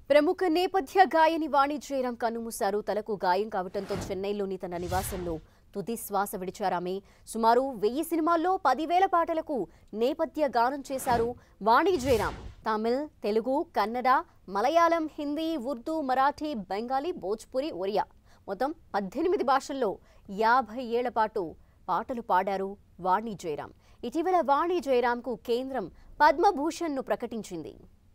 ప్రముఖ నేపథ్య గాయని వాణి జయరాం కన్నుమూశారు తలకు గాయం కావడంతో చెన్నైలోని తన నివాసంలో తుది శ్వాస విడిచారామె సుమారు వెయ్యి సినిమాల్లో పదివేల పాటలకు నేపథ్య గానం చేశారు వాణి జయరాం తమిళ్ తెలుగు కన్నడ మలయాళం హిందీ ఉర్దూ మరాఠీ బెంగాలీ భోజ్పురి ఒరియా మొత్తం పద్దెనిమిది భాషల్లో యాభై ఏళ్ల పాటు పాటలు పాడారు వాణి జయరాం ఇటీవల వాణి జయరాంకు కేంద్రం పద్మభూషణ్ను ప్రకటించింది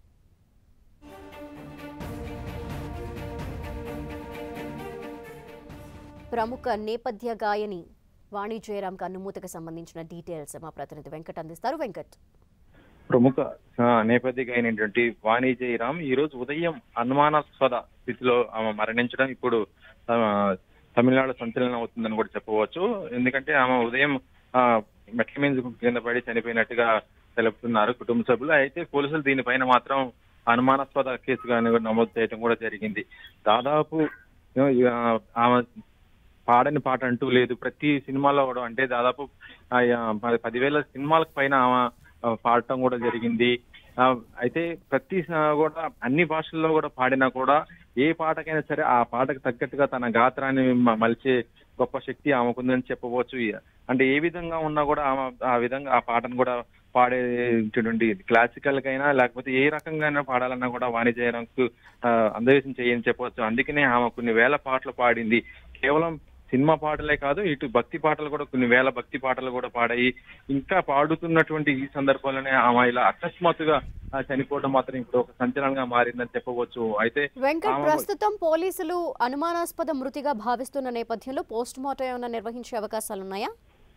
ప్రముఖ నేపథ్య గాయని వాణి జయరాం కన్నుమూతకు సంబంధించిన డీటెయిల్స్ మా ప్రతినిధి వెంకట్ అందిస్తారు వెంకట్ ప్రముఖ ఆ, నేపథ్య అయినటువంటి వాణి జయరాం ఈ రోజు ఉదయం అనుమానాస్పద స్థితిలో ఆమె మరణించడం ఇప్పుడు ఆ, తమిళనాడు సంచలనం అవుతుందని కూడా చెప్పవచ్చు ఎందుకంటే ఆమె ఉదయం ఆ, మెట్ల మీద కింద పడి చనిపోయినట్టుగా తెలుపుతున్నారు కుటుంబ సభ్యులు అయితే పోలీసులు దీనిపైన మాత్రం అనుమానాస్పద కేసుగా నమోదు చేయడం కూడా జరిగింది దాదాపు ఆ, ఆమె పాడని పాట అంటూ లేదు ప్రతి సినిమాలో కూడా అంటే దాదాపు ఆ, ప- పదివేల సినిమాలకు పైన ఆమె ఆ, పాడటం కూడా జరిగింది ఆ, అయితే ప్రతి స- కూడా అన్ని భాషల్లో కూడా పాడినా కూడా ఏ పాటకైనా సరే ఆ పాటకు తగ్గట్టుగా తన గాత్రాన్ని మ- మలిచే గొప్ప శక్తి ఆమెకుందని చెప్పవచ్చు అంటే ఏ విధంగా ఉన్నా కూడా ఆమె ఆ విధంగా ఆ పాటను కూడా పాడేటువంటి క్లాసికల్ కైనా లేకపోతే ఏ రకంగా పాడాలన్నా కూడా వాణి జయరాంకు అందవేశం చేయని చెప్పవచ్చు అందుకనే ఆమె కొన్ని వేల పాటలు పాడింది కేవలం సినిమా పాటలే కాదు ఇటు భక్తి పాటలు కూడా కొన్ని వేల భక్తి పాటలు కూడా పాడాయి ఇంకా పాడుతున్నటువంటి ఈ సందర్భంలోనే ఆమె ఇలా అకస్మాత్తుగా ఆ, చనిపోవడం మాత్రం ఇప్పుడు ఒక సంచలనంగా మారిందని చెప్పవచ్చు అయితే వెంకట్ ఆమె- ప్రస్తుతం పోలీసులు అనుమానాస్పద మృతిగా భావిస్తున్న నేపథ్యంలో పోస్ట్ మార్టం ఏమైనా నిర్వహించే అవకాశాలున్నాయా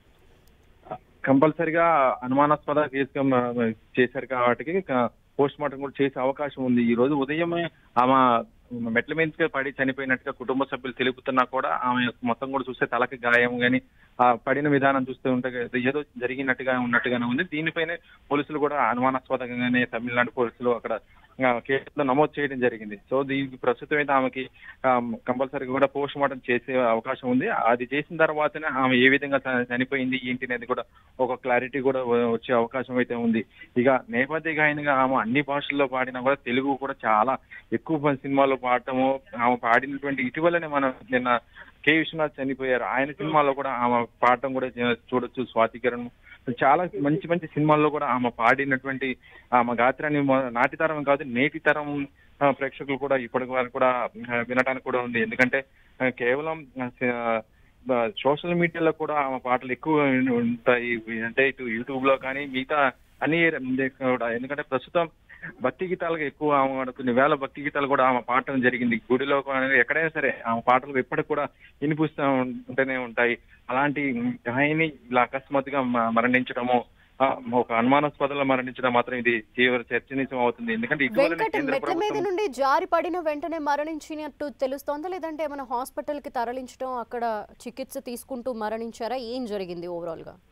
కంపల్సరిగా అనుమానాస్పద కేసుగా మ- చేశారు కాబట్టి పోస్ట్ మార్టం కూడా చేసే అవకాశం ఉంది ఈ రోజు ఉదయమే ఆమె మెట్ల మీద పడి చనిపోయినట్టుగా కుటుంబ సభ్యులు తెలుపుతున్నా కూడా ఆమె మొత్తం కూడా చూస్తే తలకి గాయం గాని ఆ పడిన విధానం చూస్తే ఉంటే ఏదో జరిగినట్టుగా ఉన్నట్టుగానే ఉంది దీనిపైనే పోలీసులు కూడా అనుమానాస్పదంగానే తమిళనాడు పోలీసులు అక్కడ ఆ, కేసులో నమోదు చేయడం జరిగింది సో దీనికి ప్రస్తుతం అయితే ఆమెకి కంపల్సరీగా కూడా పోస్ట్ మార్టం చేసే అవకాశం ఉంది అది చేసిన తర్వాతనే ఆమె ఏ విధంగా చ- చనిపోయింది ఏంటి అనేది కూడా ఒక క్లారిటీ కూడా వ- వచ్చే అవకాశం అయితే ఉంది ఇక నేపథ్య గాయనిగా ఆమె అన్ని భాషల్లో పాడినా కూడా తెలుగు కూడా చాలా ఎక్కువ మంది సినిమాల్లో పాడటము ఆమె పాడినటువంటి ఇటీవలనే మనం నిన్న కె విశ్వనాథ్ చనిపోయారు ఆయన సినిమాలో కూడా ఆమె పాడటం కూడా చూ- చూడొచ్చు స్వాతికరణం చాలా మంచి మంచి సినిమాల్లో కూడా ఆమె పాడినటువంటి ఆమె గాత్రాన్ని మొ- నాటి తరం కాదు నేటి తరం ఆ, ప్రేక్షకులు కూడా ఇప్పటి వరకు కూడా ఆ, వినడానికి కూడా ఉంది ఎందుకంటే ఆ, కేవలం ఆ, స- ఆ, సోషల్ మీడియాలో కూడా ఆమె పాటలు ఎక్కువ ఉంటాయి అంటే ఇటు యూట్యూబ్ లో కానీ మిగతా అన్ని కూడా ఎందుకంటే ప్రస్తుతం భక్తి గీతాలకు ఎక్కువ ఆమె కొన్ని వేల భక్తి గీతాలు కూడా ఆమె పాడటం జరిగింది గుడిలో కానీ ఎక్కడైనా సరే ఆమె పాటలు ఎప్పటికి కూడా వినిపిస్తూ ఉంటూనే ఉంటాయి అలాంటి గాయని ఇలా అకస్మాత్తుగా మ- మరణించడము ఆ, ఒక అనుమానాస్పదంలో మరణించడం మాత్రం ఇది తీవ్ర చర్చనీయం అవుతుంది ఎందుకంటే ఇటీవలనే వెంకట్ కేంద్ర మెట్ల మీద ప్రభుత్వం నుండి జారి పడిన వెంటనే మరణించినట్టు తెలుస్తోందా లేదంటే ఏమైనా హాస్పిటల్ కి తరలించడం అక్కడ చికిత్స తీసుకుంటూ మరణించారా ఏం జరిగింది ఓవరాల్ గా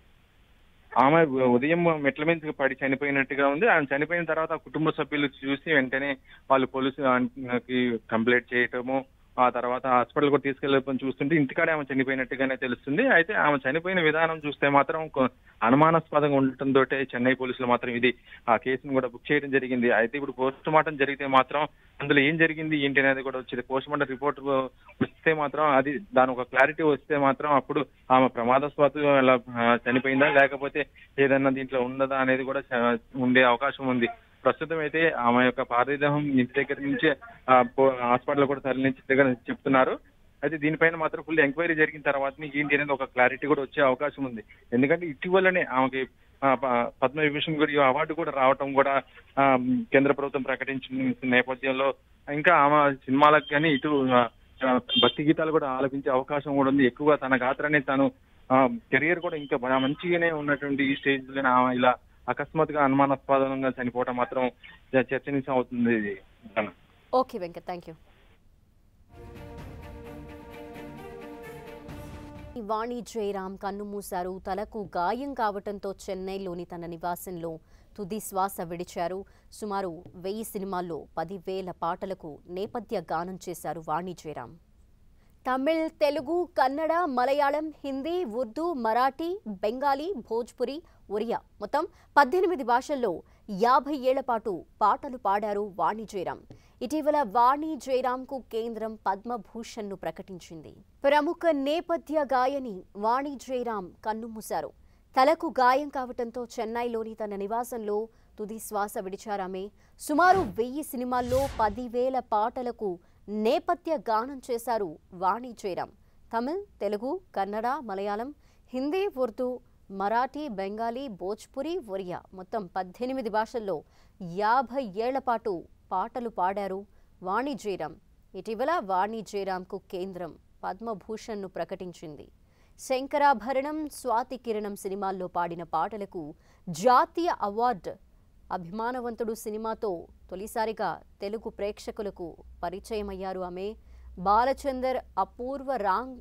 ఆమె ఉదయం మెట్ల మీద పడి చనిపోయినట్టుగా ఉంది ఆమె చనిపోయిన తర్వాత కుటుంబ సభ్యులు చూసి వెంటనే వాళ్ళు పోలీసు కి కంప్లైంట్ చేయటము ఆ తర్వాత హాస్పిటల్ కూడా తీసుకెళ్ళడం చూస్తుంటే ఇంటికాడే ఆమె చనిపోయినట్టుగానే తెలుస్తుంది అయితే ఆమె చనిపోయిన విధానం చూస్తే మాత్రం కొ- అనుమానాస్పదంగా ఉండటంతో చెన్నై పోలీసులు మాత్రం ఇది ఆ కేసును కూడా బుక్ చేయడం జరిగింది అయితే ఇప్పుడు పోస్ట్ మార్టం జరిగితే మాత్రం అందులో ఏం జరిగింది ఏంటి అనేది కూడా వచ్చేది పోస్ట్ మార్టం రిపోర్ట్ వస్తే మాత్రం అది దాని ఒక క్లారిటీ వస్తే మాత్రం అప్పుడు ఆమె ప్రమాదస్వాతు ఎలా ఆ, చనిపోయిందా లేకపోతే ఏదన్నా దీంట్లో ఉన్నదా అనేది కూడా చ- ఉండే అవకాశం ఉంది ప్రస్తుతం అయితే ఆమె యొక్క పారదేహం ఇంటి దగ్గర నుంచి ఆ, పో- హాస్పిటల్ కూడా తరలించినట్టుగా చెప్తున్నారు అయితే దీనిపైన మాత్రం ఫుల్ ఎంక్వైరీ జరిగిన తర్వాత ఏంటి అనేది ఒక క్లారిటీ కూడా వచ్చే అవకాశం ఉంది ఎందుకంటే ఇటీవలనే ఆమెకి ఆ, ప- పద్మ విభూషణ్ గురి అవార్డు కూడా రావటం కూడా ఆ, కేంద్ర ప్రభుత్వం ప్రకటించిన నేపథ్యంలో ఇంకా ఆమె సినిమాలకు కానీ ఇటు ఆ, ఆ, భక్తి గీతాలు కూడా ఆలపించే అవకాశం కూడా ఉంది ఎక్కువగా తన గాత్రాన్ని తను కెరియర్ కూడా ఇంకా బాగా మంచిగానే ఉన్నటువంటి ఈ స్టేజ్ లోనే ఆమె ఇలా అకస్మాత్తుగా అనుమానాస్పదంగా చనిపోవటం మాత్రం చ- చర్చనీయం అవుతుంది ఇది. Okay Venkat thank you Vani Jayaram కన్నుమూశారు తలకు గాయం కావటంతో చెన్నైలోని తన నివాసంలో తుది శ్వాస విడిచారు సుమారు వెయ్యి సినిమాల్లో పదివేల పాటలకు నేపథ్య గానం చేశారు వాణి జయరాం తమిళ్ తెలుగు కన్నడ మలయాళం హిందీ ఉర్దూ మరాఠీ బెంగాలీ భోజ్పురి ఒరియా మొత్తం పద్దెనిమిది భాషల్లో యాభై ఏళ్ల పాటు పాటలు పాడారు వాణి జయరాం ఇటీవల వాణి జయరాంకు కేంద్రం పద్మభూషణ్ను ప్రకటించింది ప్రముఖ నేపథ్య గాయని వాణి జయరాం కన్నుమూశారు తలకు గాయం కావటంతో చెన్నైలోని తన నివాసంలో తుది శ్వాస విడిచారామె సుమారు వెయ్యి సినిమాల్లో పదివేల పాటలకు నేపథ్య గానం చేశారు వాణి జయరాం తమిళ్ తెలుగు కన్నడ మలయాళం హిందీ ఉర్దూ మరాఠీ బెంగాలీ భోజ్పురి ఒరియా మొత్తం పద్దెనిమిది భాషల్లో యాభై ఏళ్ల పాటు పాటలు పాడారు వాణి జయరాం ఇటీవల వాణి జయరాంకు కేంద్రం పద్మభూషణ్ను ప్రకటించింది శంకరాభరణం స్వాతి కిరణం సినిమాల్లో పాడిన పాటలకు జాతీయ అవార్డు అభిమానవంతుడు సినిమాతో తొలిసారిగా తెలుగు ప్రేక్షకులకు పరిచయమయ్యారు ఆమె బాలచందర్ అపూర్వ రాంగ్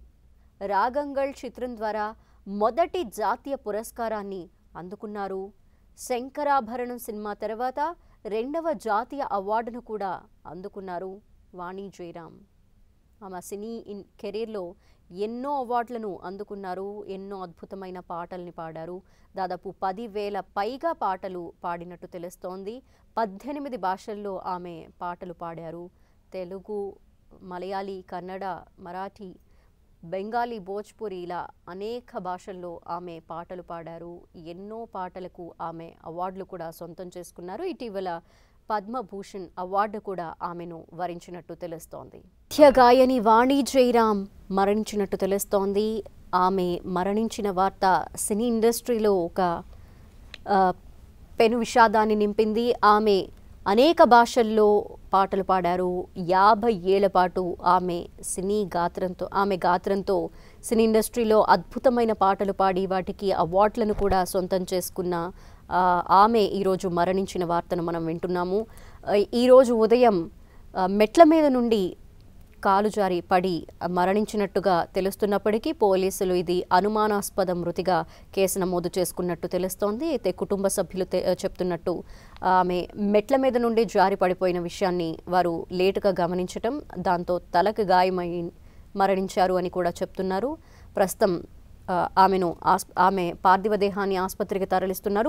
రాగంగల్ చిత్రం ద్వారా మొదటి జాతీయ పురస్కారాన్ని అందుకున్నారు శంకరాభరణం సినిమా తర్వాత రెండవ జాతీయ అవార్డును కూడా అందుకున్నారు వాణి జయరాం ఆమె సినీ ఇన్ కెరీర్లో ఎన్నో అవార్డులను అందుకున్నారు ఎన్నో అద్భుతమైన పాటల్ని పాడారు దాదాపు పదివేల పైగా పాటలు పాడినట్టు తెలుస్తోంది పద్దెనిమిది భాషల్లో ఆమె పాటలు పాడారు తెలుగు మలయాళీ కన్నడ మరాఠీ బెంగాలీ భోజ్పురి ఇలా అనేక భాషల్లో ఆమె పాటలు పాడారు ఎన్నో పాటలకు ఆమె అవార్డులు కూడా సొంతం చేసుకున్నారు ఇటీవల పద్మభూషణ్ అవార్డు కూడా ఆమెను వరించినట్టు తెలుస్తోంది నృత్య గాయని వాణి జయరాం మరణించినట్టు తెలుస్తోంది ఆమె మరణించిన వార్త సినీ ఇండస్ట్రీలో ఒక ఆ, పెను విషాదాన్ని నింపింది ఆమె అనేక భాషల్లో పాటలు పాడారు యాభై ఏళ్ల పాటు ఆమె సినీ గాత్రంతో ఆమె గాత్రంతో సినీ ఇండస్ట్రీలో అద్భుతమైన పాటలు పాడి వాటికి అవార్డులను కూడా సొంతం చేసుకున్న ఆ, ఆమె ఈరోజు మరణించిన వార్తను మనం వింటున్నాము ఆ, ఈరోజు ఉదయం ఆ, మెట్ల మీద నుండి కాలు జారి పడి మరణించినట్టుగా తెలుస్తున్నప్పటికీ పోలీసులు ఇది అనుమానాస్పద మృతిగా కేసు నమోదు చేసుకున్నట్టు తెలుస్తోంది అయితే కుటుంబ సభ్యులు తె- చెప్తున్నట్టు ఆమె మెట్ల మీద నుండి జారి పడిపోయిన విషయాన్ని వారు లేటుగా గమనించటం దాంతో తలకు గాయమై మరణించారు అని కూడా చెప్తున్నారు ప్రస్తుతం ఆ, ఆమెను ఆస్ ఆమె పార్థివ దేహాన్ని ఆసుపత్రికి తరలిస్తున్నారు